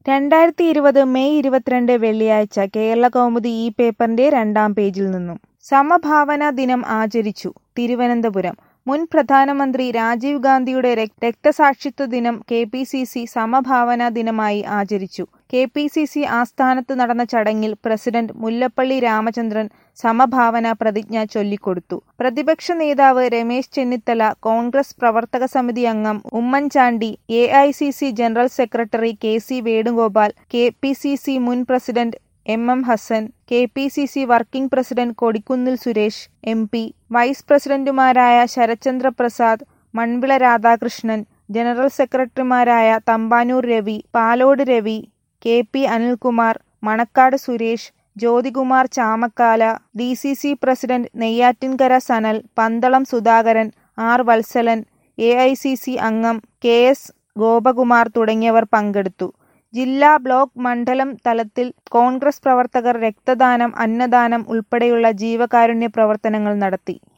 രണ്ടായിരത്തി ഇരുപത് മെയ് ഇരുപത്തിരണ്ട് വെള്ളിയാഴ്ച കേരളകൗമുദി ഈ പേപ്പറിന്റെ രണ്ടാം പേജിൽ നിന്നും സമഭാവന ദിനം ആചരിച്ചു തിരുവനന്തപുരം മുൻ പ്രധാനമന്ത്രി രാജീവ് ഗാന്ധിയുടെ രക്- രക്തസാക്ഷിത്വ ദിനം കെ പി സി സി സമഭാവന ദിനമായി ആചരിച്ചു കെ പി സി സി ആസ്ഥാനത്ത് നടന്ന ചടങ്ങിൽ പ്രസിഡന്റ് മുല്ലപ്പള്ളി രാമചന്ദ്രൻ സമഭാവന പ്രതിജ്ഞ ചൊല്ലിക്കൊടുത്തു പ്രതിപക്ഷ നേതാവ് രമേശ് ചെന്നിത്തല കോൺഗ്രസ് പ്രവർത്തക സമിതി അംഗം Oommen Chandy A I C C general secretary K C Venugopal K P C C മുൻ president M M Hassan K P C C working president Kodikunnil Suresh M P vice പ്രസിഡന്റുമാരായ ശരത്ചന്ദ്ര പ്രസാദ് മൺവിള രാധാകൃഷ്ണൻ ജനറൽ സെക്രട്ടറിമാരായ Thampanoor Ravi Palode Ravi K P Anilkumar Manakkad Suresh Jyothikumar Chamakkala D C C president Neyyattinkara Sanal Pandalam Sudhakaran R Valsalan A I C C അംഗം K S Gopakumar തുടങ്ങിയവർ പങ്കെടുത്തു ജില്ലാ block മണ്ഡലം തലത്തിൽ കോൺഗ്രസ് പ്രവർത്തകർ രക്തദാനം അന്നദാനം ഉൾപ്പെടെയുള്ള ജീവകാരുണ്യ പ്രവർത്തനങ്ങൾ നടത്തി